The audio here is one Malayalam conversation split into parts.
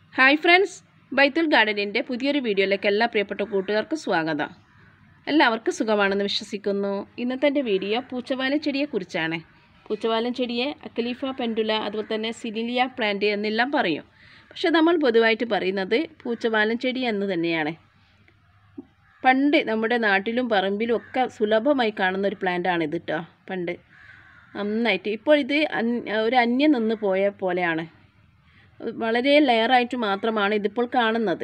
ഹായ് ഫ്രണ്ട്സ് ബൈത്തുൽ ഗാർഡനിൻ്റെ പുതിയൊരു വീഡിയോയിലേക്ക് എല്ലാ പ്രിയപ്പെട്ട കൂട്ടുകാർക്കും സ്വാഗതം എല്ലാവർക്കും സുഖമാണെന്ന് വിശ്വസിക്കുന്നു ഇന്നത്തെ എൻ്റെ വീഡിയോ പൂച്ചവാലൻ ചെടിയെക്കുറിച്ചാണ് പൂച്ചവാലൻ ചെടിയെ അക്കലീഫ പെൻഡുല അതുപോലെ തന്നെ സിലിലിയ പ്ലാന്റ് എന്നെല്ലാം പറയും പക്ഷെ നമ്മൾ പൊതുവായിട്ട് പറയുന്നത് പൂച്ചവാലൻ ചെടി എന്ന് തന്നെയാണ് പണ്ട് നമ്മുടെ നാട്ടിലും പറമ്പിലും ഒക്കെ സുലഭമായി കാണുന്ന ഒരു പ്ലാന്റാണ് ഇത് കേട്ടോ പണ്ട് നന്നായിട്ട് ഇപ്പോൾ ഇത് അന്- ഒരു അന്യം നിന്ന് പോയ പോലെയാണ് വളരെ ലെയറായിട്ട് മാത്രമാണ് ഇതിപ്പോൾ കാണുന്നത്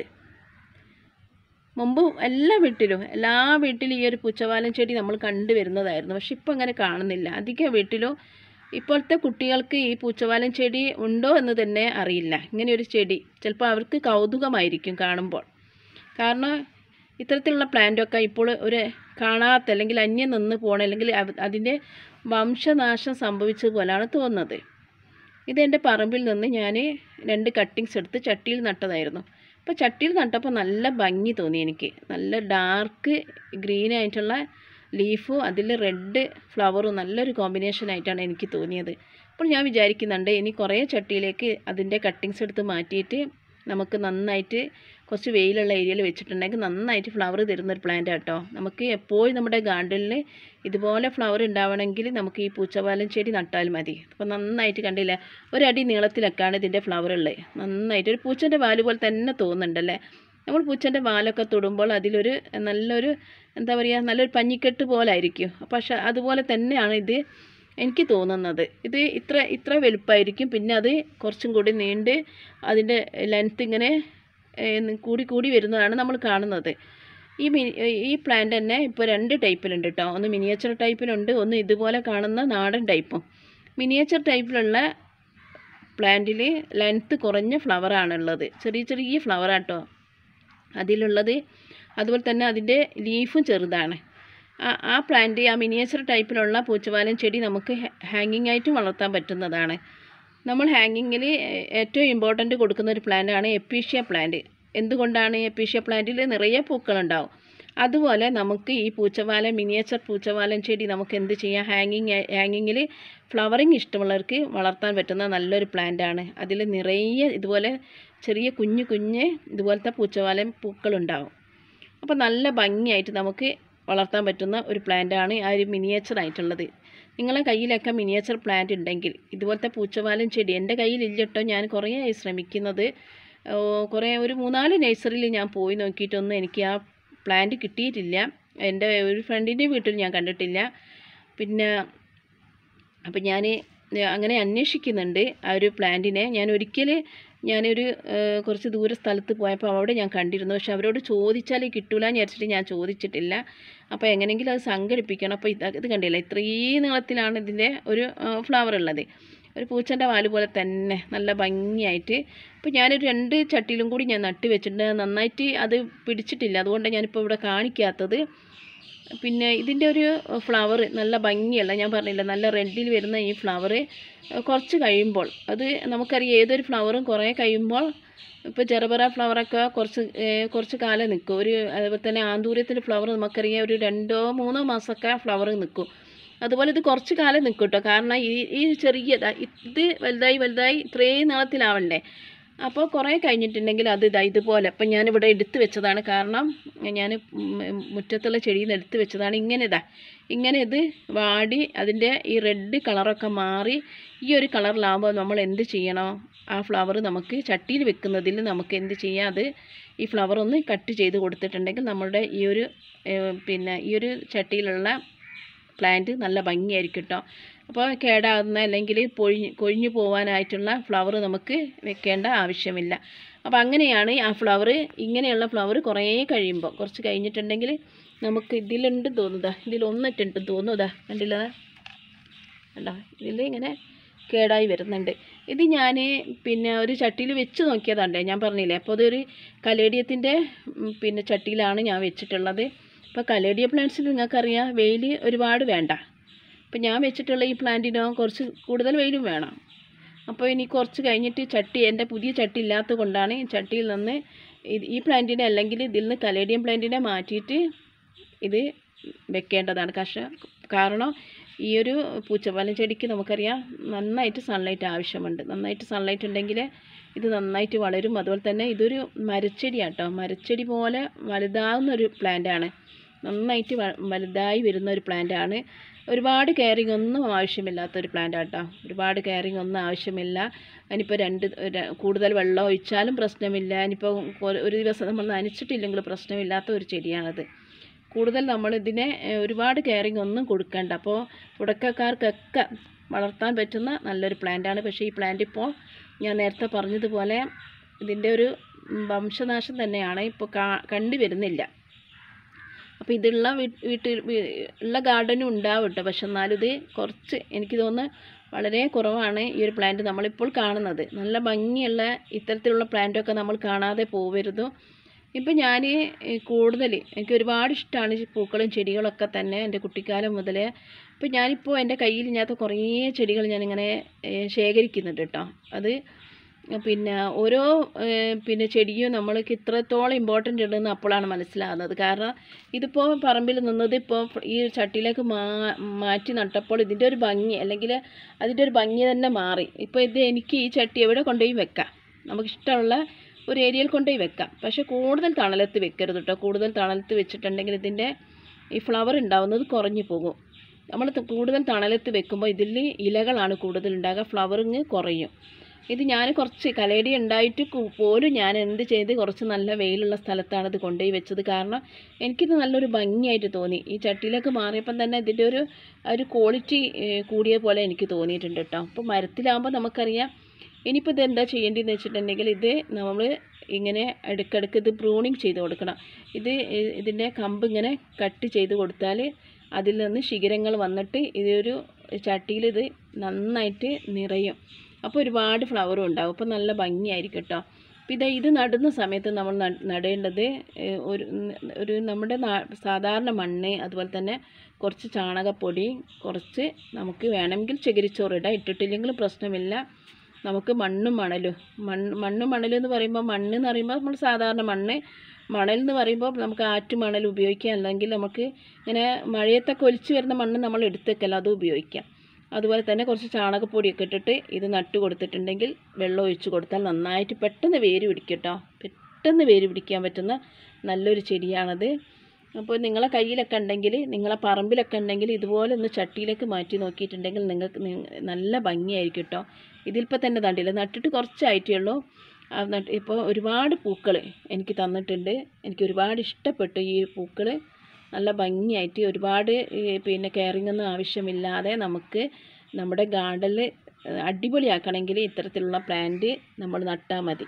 മുമ്പ് എല്ലാ വീട്ടിലും എല്ലാ വീട്ടിലും ഈ ഒരു പുച്ചവാലൻ ചെടി നമ്മൾ കണ്ടുവരുന്നതായിരുന്നു പക്ഷെ ഇപ്പോൾ അങ്ങനെ കാണുന്നില്ല അധിക വീട്ടിലും ഇപ്പോഴത്തെ കുട്ടികൾക്ക് ഈ പൂച്ചവാലൻ ചെടി ഉണ്ടോ എന്ന് തന്നെ അറിയില്ല ഇങ്ങനെ ഒരു ചെടി ചിലപ്പോൾ അവർക്ക് കൗതുകമായിരിക്കും കാണുമ്പോൾ കാരണം ഇത്തരത്തിലുള്ള പ്ലാന്റൊക്കെ ഇപ്പോൾ ഒരു കാണാത്ത അല്ലെങ്കിൽ അന്യം നിന്ന് പോകണ അല്ലെങ്കിൽ അവ- അതിൻ്റെ വംശനാശം സംഭവിച്ചതുപോലെയാണ് തോന്നുന്നത് ഇതെൻ്റെ പറമ്പിൽ നിന്ന് ഞാൻ രണ്ട് കട്ടിങ്സ് എടുത്ത് ചട്ടിയിൽ നട്ടതായിരുന്നു അപ്പോൾ ചട്ടിയിൽ നട്ടപ്പോൾ നല്ല ഭംഗി തോന്നി എനിക്ക് നല്ല ഡാർക്ക് ഗ്രീൻ ആയിട്ടുള്ള ലീഫും അതിൽ റെഡ് ഫ്ലവറും നല്ലൊരു കോമ്പിനേഷൻ ആയിട്ടാണ് എനിക്ക് തോന്നിയത് അപ്പോൾ ഞാൻ വിചാരിക്കുന്നുണ്ട് ഇനി കുറേ ചട്ടിയിലേക്ക് അതിൻ്റെ കട്ടിങ്സ് എടുത്ത് മാറ്റിയിട്ട് നമുക്ക് നന്നായിട്ട് കുറച്ച് വെയിലുള്ള ഏരിയയിൽ വെച്ചിട്ടുണ്ടെങ്കിൽ നന്നായിട്ട് ഫ്ലവർ തരുന്നൊരു പ്ലാന്റ് കേട്ടോ നമുക്ക് എപ്പോഴും നമ്മുടെ ഗാർഡനിൽ ഇതുപോലെ ഫ്ലവർ ഉണ്ടാവണമെങ്കിൽ നമുക്ക് ഈ പൂച്ചവാലൻ ചെടി നട്ടാൽ മതി അപ്പോൾ നന്നായിട്ട് കണ്ടില്ലേ ഒരടി നീളത്തിലൊക്കെയാണ് ഇതിൻ്റെ ഫ്ലവർ ഉള്ളത് നന്നായിട്ട് ഒരു പൂച്ചൻ്റെ വാല് പോലെ തന്നെ തോന്നുന്നുണ്ടല്ലേ നമ്മൾ പൂച്ചൻ്റെ വാലൊക്കെ തൊടുമ്പോൾ അതിലൊരു നല്ലൊരു എന്താ പറയുക നല്ലൊരു പഞ്ഞിക്കെട്ട് പോലെ ആയിരിക്കും പക്ഷേ അതുപോലെ തന്നെയാണ് ഇത് എനിക്ക് തോന്നുന്നത് ഇത് ഇത്ര ഇത്ര വലുപ്പമായിരിക്കും പിന്നെ അത് കുറച്ചും കൂടി നീണ്ട് അതിൻ്റെ ലെങ്ത്ത് ഇങ്ങനെ ഏഹ്, കൂടി കൂടി വരുന്നതാണ് നമ്മൾ കാണുന്നത് ഈ മി ഈ പ്ലാന്റ് തന്നെ ഇപ്പോൾ രണ്ട് ടൈപ്പിലുണ്ട് കേട്ടോ ഒന്ന് മിനിയേച്ചർ ടൈപ്പിലുണ്ട് ഒന്ന് ഇതുപോലെ കാണുന്ന നാടൻ ടൈപ്പും മിനിയേച്ചർ ടൈപ്പിലുള്ള പ്ലാന്റിൽ ലെങ്ത്ത് കുറഞ്ഞ ഫ്ലവറാണുള്ളത് ചെറിയ ചെറിയ ഫ്ലവറാട്ടോ അതിലുള്ളത് അതുപോലെ തന്നെ അതിൻ്റെ ലീഫും ചെറുതാണ് ആ ആ പ്ലാന്റ് ആ മിനിയേച്ചർ ടൈപ്പിലുള്ള പൂച്ചവാലൻ ചെടി നമുക്ക് ഹാങ്ങിങ് ആയിട്ടും വളർത്താൻ പറ്റുന്നതാണ് നമ്മൾ ഹാങ്ങിങ്ങിൽ ഏറ്റവും ഇമ്പോർട്ടൻ്റ് കൊടുക്കുന്ന ഒരു പ്ലാന്റാണ് എപ്പീഷ്യ പ്ലാന്റ് എന്തുകൊണ്ടാണ് എപ്പീഷ്യ പ്ലാന്റിൽ നിറയെ പൂക്കളുണ്ടാവും അതുപോലെ നമുക്ക് ഈ പൂച്ചവാലൻ മിനിയേച്ചർ പൂച്ചവാലൻ ചെടി നമുക്ക് എന്ത് ചെയ്യാം ഹാങ്ങിങ് ഹാങ്ങിങ്ങിൽ ഫ്ലവറിങ് ഇഷ്ടമുള്ളവർക്ക് വളർത്താൻ പറ്റുന്ന നല്ലൊരു പ്ലാന്റാണ് അതിൽ നിറയെ ഇതുപോലെ ചെറിയ കുഞ്ഞു കുഞ്ഞ് ഇതുപോലത്തെ പൂച്ചവാലൻ പൂക്കളുണ്ടാവും അപ്പോൾ നല്ല ഭംഗിയായിട്ട് നമുക്ക് വളർത്താൻ പറ്റുന്ന ഒരു പ്ലാന്റാണ് ആ ഒരു മിനിയേച്ചർ ആയിട്ടുള്ളത് നിങ്ങളെ കയ്യിലൊക്കെ മിനിയേച്ചർ പ്ലാന്റ് ഉണ്ടെങ്കിൽ ഇതുപോലത്തെ പൂച്ചവാലൻ ചെടി എൻ്റെ കയ്യിലില്ല കേട്ടോ ഞാൻ കുറേ ആയി ശ്രമിക്കുന്നത് ഓ, കുറേ ഒരു മൂന്നാല് നഴ്സറിയിൽ ഞാൻ പോയി നോക്കിയിട്ടൊന്നും എനിക്ക് ആ പ്ലാന്റ് കിട്ടിയിട്ടില്ല എൻ്റെ ഒരു ഫ്രണ്ടിൻ്റെ വീട്ടിൽ ഞാൻ കണ്ടിട്ടില്ല പിന്നെ അപ്പം ഞാൻ അങ്ങനെ അന്വേഷിക്കുന്നുണ്ട് ആ ഒരു പ്ലാന്റിനെ ഞാൻ ഒരിക്കൽ ഞാനൊരു ഏഹ്, കുറച്ച് ദൂര സ്ഥലത്ത് പോയപ്പോൾ അവിടെ ഞാൻ കണ്ടിരുന്നു പക്ഷെ അവരോട് ചോദിച്ചാൽ കിട്ടൂല എന്ന് വിചാരിച്ചിട്ട് ഞാൻ ചോദിച്ചിട്ടില്ല അപ്പോൾ എങ്ങനെയെങ്കിലും അത് സംഘടിപ്പിക്കണം അപ്പോൾ ഇത് ഇത് കണ്ടില്ല ഇത്രയും നീളത്തിലാണ് ഇതിൻ്റെ ഒരു ഫ്ലവർ ഉള്ളത് ഒരു പൂച്ചൻ്റെ വാല് പോലെ തന്നെ നല്ല ഭംഗിയായിട്ട് ഇപ്പോൾ ഞാനൊരു രണ്ട് ചട്ടിയിലും കൂടി ഞാൻ നട്ട് വെച്ചിട്ടുണ്ട് നന്നായിട്ട് അത് പിടിച്ചിട്ടില്ല അതുകൊണ്ടാണ് ഞാനിപ്പോൾ ഇവിടെ കാണിക്കാത്തത് പിന്നെ ഇതിൻ്റെ ഒരു ഫ്ലവർ നല്ല ഭംഗിയല്ല ഞാൻ പറഞ്ഞില്ല നല്ല റെഡിൽ വരുന്ന ഈ ഫ്ലവർ കുറച്ച് കഴിയുമ്പോൾ അത് നമുക്കറിയാം ഏതൊരു ഫ്ലവറും കുറേ കഴിയുമ്പോൾ ഇപ്പോൾ ചെറുപറ ഫ്ലവറൊക്കെ കുറച്ച് ഏഹ്, കുറച്ച് കാലം നിൽക്കും ഒരു അതുപോലെ തന്നെ ആന്തൂര്യത്തിൻ്റെ ഫ്ലവർ നമുക്കറിയാം ഒരു രണ്ടോ മൂന്നോ മാസമൊക്കെ ഫ്ലവർ നിൽക്കും അതുപോലെ ഇത് കുറച്ച് കാലം നിൽക്കും കേട്ടോ കാരണം ഈ ഈ ചെറിയ ദാ ഇത് വലുതായി വലുതായി ഇത്രയും നീളത്തിലാവണ്ടേ അപ്പോൾ കുറേ കഴിഞ്ഞിട്ടുണ്ടെങ്കിൽ അത് ഇതാ ഇതുപോലെ അപ്പം ഞാനിവിടെ എടുത്ത് വെച്ചതാണ് കാരണം ഞാൻ മുറ്റത്തുള്ള ചെടിയിൽ നിന്ന് എടുത്ത് വെച്ചതാണ് ഇങ്ങനെ ഇതാ ഇങ്ങനെ ഇത് വാടി അതിൻ്റെ ഈ റെഡ് കളറൊക്കെ മാറി ഈ ഒരു കളറിലാകുമ്പോൾ നമ്മൾ എന്ത് ചെയ്യണം ആ ഫ്ലവർ നമുക്ക് ചട്ടിയിൽ വെക്കുന്നതിൽ നമുക്ക് എന്ത് ചെയ്യാം അത് ഈ ഫ്ലവർ ഒന്ന് കട്ട് ചെയ്ത് കൊടുത്തിട്ടുണ്ടെങ്കിൽ നമ്മളുടെ ഈ ഒരു ഏഹ്, പിന്നെ ഈ ഒരു ചട്ടിയിലുള്ള പ്ലാന്റ് നല്ല ഭംഗിയായിരിക്കും കേട്ടോ അപ്പോൾ കേടാകുന്ന അല്ലെങ്കിൽ പൊഴിഞ്ഞ് കൊഴിഞ്ഞു പോകാനായിട്ടുള്ള ഫ്ലവർ നമുക്ക് വെക്കേണ്ട ആവശ്യമില്ല അപ്പോൾ അങ്ങനെയാണ് ആ ഫ്ലവർ ഇങ്ങനെയുള്ള ഫ്ലവർ കുറേ കഴിയുമ്പോൾ കുറച്ച് കഴിഞ്ഞിട്ടുണ്ടെങ്കിൽ നമുക്ക് ഇതിലുണ്ട് തോന്നുന്നതാ ഇതിൽ ഒന്നിട്ടുണ്ട് തോന്നുന്നതാ കണ്ടില്ല കണ്ടോ ഇതിൽ ഇങ്ങനെ കേടായി വരുന്നുണ്ട് ഇത് ഞാൻ പിന്നെ ഒരു ചട്ടിയിൽ വെച്ച് നോക്കിയതാണ്ടേ ഞാൻ പറഞ്ഞില്ലേ അപ്പോൾ അതൊരു കലേഡിയത്തിൻ്റെ ഉം, പിന്നെ ചട്ടിയിലാണ് ഞാൻ വെച്ചിട്ടുള്ളത് ഇപ്പോൾ കലേഡിയ പ്ലാന്റ്സിൽ നിങ്ങൾക്കറിയാം വെയിൽ ഒരുപാട് വേണ്ട അപ്പോൾ ഞാൻ വെച്ചിട്ടുള്ള ഈ പ്ലാന്റിനോ കുറച്ച് കൂടുതൽ വെയിലും വേണം അപ്പോൾ ഇനി കുറച്ച് കഴിഞ്ഞിട്ട് ചട്ടി എൻ്റെ പുതിയ ചട്ടി ഇല്ലാത്തത് കൊണ്ടാണ് ഈ ചട്ടിയിൽ നിന്ന് ഇത് ഈ പ്ലാന്റിനെ അല്ലെങ്കിൽ ഇതിൽ നിന്ന് കലേഡിയം പ്ലാന്റിനെ മാറ്റിയിട്ട് ഇത് വെക്കേണ്ടതാണ് കഷ കാരണം ഈ ഒരു പൂച്ചപ്പാലം ചെടിക്ക് നമുക്കറിയാം നന്നായിട്ട് സൺലൈറ്റ് ആവശ്യമുണ്ട് നന്നായിട്ട് സൺലൈറ്റ് ഉണ്ടെങ്കിൽ ഇത് നന്നായിട്ട് വളരും അതുപോലെ തന്നെ ഇതൊരു മരച്ചെടിയാണ് കേട്ടോ മരച്ചെടി പോലെ വലുതാവുന്ന ഒരു പ്ലാന്റാണ് നന്നായിട്ട് വ- വലുതായി വരുന്ന ഒരു പ്ലാന്റാണ് ഒരുപാട് കെയറിങ് ഒന്നും ആവശ്യമില്ലാത്ത ഒരു പ്ലാന്റ് ആട്ടോ ഒരുപാട് കെയറിങ് ഒന്നും ആവശ്യമില്ല അതിനിപ്പോൾ രണ്ട് ര- കൂടുതൽ വെള്ളം ഒഴിച്ചാലും പ്രശ്നമില്ല ഇനിയിപ്പോൾ കൊ- ഒരു ദിവസം നമ്മൾ നനച്ചിട്ടില്ലെങ്കിൽ പ്രശ്നമില്ലാത്ത ഒരു ചെടിയാണത് കൂടുതൽ നമ്മളിതിനെ ഏഹ്, ഒരുപാട് കെയറിങ് ഒന്നും കൊടുക്കണ്ട അപ്പോൾ തുടക്കക്കാർക്കൊക്കെ വളർത്താൻ പറ്റുന്ന നല്ലൊരു പ്ലാന്റാണ് പക്ഷേ ഈ പ്ലാന്റ് ഇപ്പോൾ ഞാൻ നേരത്തെ പറഞ്ഞതുപോലെ ഇതിൻ്റെ ഒരു ഉം, വംശനാശം തന്നെയാണ് ഇപ്പോൾ കാ കണ്ടു വരുന്നില്ല അപ്പോൾ ഇതുള്ള വീ- വീട്ടിൽ വീ- ഉള്ള ഗാർഡനും ഉണ്ടാവും കേട്ടോ പക്ഷെ എന്നാലും ഇത് കുറച്ച് എനിക്ക് തോന്നുന്നു വളരെ കുറവാണ് ഈ ഒരു പ്ലാന്റ് നമ്മളിപ്പോൾ കാണുന്നത് നല്ല ഭംഗിയുള്ള ഇത്തരത്തിലുള്ള പ്ലാന്റൊക്കെ നമ്മൾ കാണാതെ പോവരുത് ഇപ്പം ഞാൻ കൂടുതൽ എനിക്ക് ഒരുപാട് ഇഷ്ടമാണ് ഈ പൂക്കളും ചെടികളൊക്കെ തന്നെ എൻ്റെ കുട്ടിക്കാലം മുതൽ ഇപ്പം ഞാനിപ്പോൾ എൻ്റെ കയ്യിൽ ഇല്ലാത്ത കുറേ ചെടികൾ ഞാനിങ്ങനെ ഏഹ്, ശേഖരിക്കുന്നുണ്ട് കേട്ടോ അത് പിന്നെ ഓരോ ഏഹ്, പിന്നെ ചെടിയും നമ്മൾക്ക് ഇത്രത്തോളം ഇമ്പോർട്ടൻ്റ് ഉണ്ടെന്ന് അപ്പോഴാണ് മനസ്സിലാകുന്നത് കാരണം ഇതിപ്പോൾ പറമ്പിൽ നിന്നത് ഇപ്പോൾ ഈ ചട്ടിയിലേക്ക് മാ മാറ്റി നട്ടപ്പോൾ ഇതിൻ്റെ ഒരു ഭംഗി അല്ലെങ്കിൽ അതിൻ്റെ ഒരു ഭംഗി തന്നെ മാറി ഇപ്പോൾ ഇത് എനിക്ക് ഈ ചട്ടി എവിടെ കൊണ്ടുപോയി വെക്കാം നമുക്കിഷ്ടമുള്ള ഒരു ഏരിയയിൽ കൊണ്ടുപോയി വെക്കാം പക്ഷേ കൂടുതൽ തണലത്ത് വെക്കരുത് കേട്ടോ കൂടുതൽ തണലത്ത് വെച്ചിട്ടുണ്ടെങ്കിൽ ഇതിൻ്റെ ഈ ഫ്ലവർ ഉണ്ടാവുന്നത് കുറഞ്ഞു പോകും നമ്മൾ ത- കൂടുതൽ തണലത്ത് വെക്കുമ്പോൾ ഇതിൽ ഇലകളാണ് കൂടുതൽ ഉണ്ടാകുക ഫ്ലവറിങ് കുറയും ഇത് ഞാൻ കുറച്ച് കലേടി ഉണ്ടായിട്ട് കു- പോലും ഞാൻ എന്ത് ചെയ്ത് കുറച്ച് നല്ല വെയിലുള്ള സ്ഥലത്താണ് ഇത് കൊണ്ടുപോയി വെച്ചത് കാരണം എനിക്കിത് നല്ലൊരു ഭംഗിയായിട്ട് തോന്നി ഈ ചട്ടിയിലേക്ക് മാറിയപ്പം തന്നെ ഇതിൻ്റെ ഒരു ആ ഒരു ക്വാളിറ്റി കൂടിയ പോലെ എനിക്ക് തോന്നിയിട്ടുണ്ട് കേട്ടോ അപ്പോൾ മരത്തിലാകുമ്പോൾ നമുക്കറിയാം ഇനിയിപ്പോൾ ഇത് എന്താ ചെയ്യേണ്ടതെന്ന് വെച്ചിട്ടുണ്ടെങ്കിൽ ഇത് നമ്മൾ ഇങ്ങനെ ഇടയ്ക്കിടയ്ക്ക് ഇത് പ്രൂണിങ് ചെയ്ത് കൊടുക്കണം ഇത് ഇ- ഇതിൻ്റെ കമ്പ് ഇങ്ങനെ കട്ട് ചെയ്ത് കൊടുത്താൽ അതിൽ നിന്ന് ശിഖരങ്ങൾ വന്നിട്ട് ഇതൊരു ചട്ടിയിൽ ഇത് നന്നായിട്ട് നിറയും അപ്പോൾ ഒരുപാട് ഫ്ലവറും ഉണ്ടാവും അപ്പോൾ നല്ല ഭംഗിയായിരിക്കും കേട്ടോ അപ്പോൾ ഇത് ഇത് നടുന്ന സമയത്ത് നമ്മൾ നട്- നടേണ്ടത് ഏഹ്, ഒരു ഒരു നമ്മുടെ നാ- സാധാരണ മണ്ണ് അതുപോലെ തന്നെ കുറച്ച് ചാണകപ്പൊടി കുറച്ച് നമുക്ക് വേണമെങ്കിൽ ചകിരിച്ചോറിടാം ഇട്ടിട്ടില്ലെങ്കിൽ പ്രശ്നമില്ല നമുക്ക് മണ്ണും മണലും മണ്ണ് മണ്ണും മണലും എന്ന് പറയുമ്പോൾ മണ്ണ് എന്ന് പറയുമ്പോൾ നമ്മൾ സാധാരണ മണ്ണ് മണൽ എന്ന് പറയുമ്പോൾ നമുക്ക് ആറ്റു മണൽ ഉപയോഗിക്കാം അല്ലെങ്കിൽ നമുക്ക് ഇങ്ങനെ മഴയത്തൊക്കെ ഒലിച്ച് വരുന്ന മണ്ണ് നമ്മൾ എടുത്തേക്കല്ല അതും ഉപയോഗിക്കാം അതുപോലെ തന്നെ കുറച്ച് ചാണകപ്പൊടിയൊക്കെ ഇട്ടിട്ട് ഇത് നട്ട് കൊടുത്തിട്ടുണ്ടെങ്കിൽ വെള്ളം ഒഴിച്ച് കൊടുത്താൽ നന്നായിട്ട് പെട്ടെന്ന് വേര് പിടിക്കും കേട്ടോ പെട്ടെന്ന് വേര് പിടിക്കാൻ പറ്റുന്ന നല്ലൊരു ചെടിയാണത് അപ്പോൾ നിങ്ങളെ കയ്യിലൊക്കെ ഉണ്ടെങ്കിൽ നിങ്ങളെ പറമ്പിലൊക്കെ ഉണ്ടെങ്കിൽ ഇതുപോലെ ഒന്ന് ചട്ടിയിലേക്ക് മാറ്റി നോക്കിയിട്ടുണ്ടെങ്കിൽ നിങ്ങൾക്ക് നി- നല്ല ഭംഗിയായിരിക്കും കേട്ടോ ഇതിലിപ്പോൾ തന്നെ തണ്ടില്ല നട്ടിട്ട് കുറച്ചായിട്ടേ ഉള്ളൂ ആ നട്ട് ഇപ്പോൾ ഒരുപാട് പൂക്കൾ എനിക്ക് തന്നിട്ടുണ്ട് എനിക്ക് ഒരുപാട് ഇഷ്ടപ്പെട്ടു ഈ പൂക്കൾ നല്ല ഭംഗിയായിട്ട് ഒരുപാട് ഈ പിന്നെ കെയറിംഗ് ഒന്നും ആവശ്യമില്ലാതെ നമുക്ക് നമ്മുടെ ഗാർഡനിൽ അടിപൊളിയാക്കണമെങ്കിൽ ഇത്തരത്തിലുള്ള പ്ലാന്റ് നമ്മൾ നട്ടാൽ മതി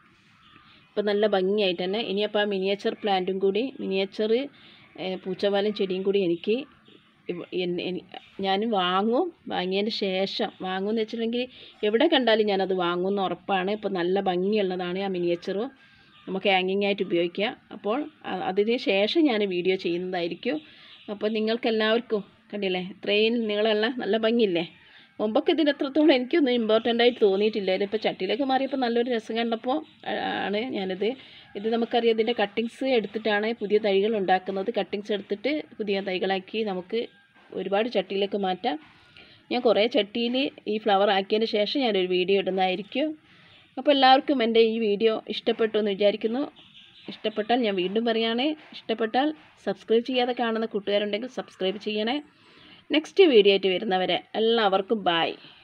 ഇപ്പം നല്ല ഭംഗിയായിട്ട് തന്നെ ഇനിയപ്പോൾ ആ മിനിയേച്ചർ പ്ലാന്റും കൂടി മിനിയേച്ചർ പൂച്ചവാലൻ ചെടിയും കൂടി എനിക്ക് ഇവ- എൻ- എനി- ഞാൻ വാങ്ങും വാങ്ങിയതിന് ശേഷം വാങ്ങുമെന്ന് വെച്ചിട്ടുണ്ടെങ്കിൽ എവിടെ കണ്ടാലും ഞാനത് വാങ്ങുമെന്ന് ഉറപ്പാണ് ഇപ്പോൾ നല്ല ഭംഗിയുള്ളതാണ് ആ മിനിയേച്ചറും നമുക്ക് ഹാങ്ങിങ് ആയിട്ട് ഉപയോഗിക്കാം അപ്പോൾ അ- അതിന് ശേഷം ഞാൻ വീഡിയോ ചെയ്യുന്നതായിരിക്കും അപ്പോൾ നിങ്ങൾക്ക് എല്ലാവർക്കും കണ്ടില്ലേ ഇത്രയും നീളമുള്ള നല്ല ഭംഗിയില്ലേ മുമ്പൊക്കെ ഇതിന് എത്രത്തോളം എനിക്കൊന്നും ഇമ്പോർട്ടൻ്റ് ആയിട്ട് തോന്നിയിട്ടില്ല ഇതിപ്പോൾ ചട്ടിയിലേക്ക് മാറിയപ്പോൾ നല്ലൊരു രസം കണ്ടപ്പോൾ ആ- ആണ് ഞാനിത് ഇത് നമുക്കറിയാം ഇതിൻ്റെ കട്ടിങ്സ് എടുത്തിട്ടാണ് പുതിയ തൈകൾ ഉണ്ടാക്കുന്നത് കട്ടിങ്സ് എടുത്തിട്ട് പുതിയ തൈകളാക്കി നമുക്ക് ഒരുപാട് ചട്ടിയിലേക്ക് മാറ്റാം ഞാൻ കുറേ ചട്ടിയിൽ ഈ ഫ്ലവർ ആക്കിയതിന് ശേഷം ഞാനൊരു വീഡിയോ ഇടുന്നതായിരിക്കും അപ്പോൾ എല്ലാവർക്കും എൻ്റെ ഈ വീഡിയോ ഇഷ്ടപ്പെട്ടു എന്ന് വിചാരിക്കുന്നു ഇഷ്ടപ്പെട്ടാൽ ഞാൻ വീണ്ടും പറയുകയാണ് ഇഷ്ടപ്പെട്ടാൽ സബ്സ്ക്രൈബ് ചെയ്യാതെ കാണുന്ന കൂട്ടുകാരുണ്ടെങ്കിൽ സബ്സ്ക്രൈബ് ചെയ്യണേ നെക്സ്റ്റ് വീഡിയോ ആയിട്ട് വരുന്നവരെ എല്ലാവർക്കും ബായ്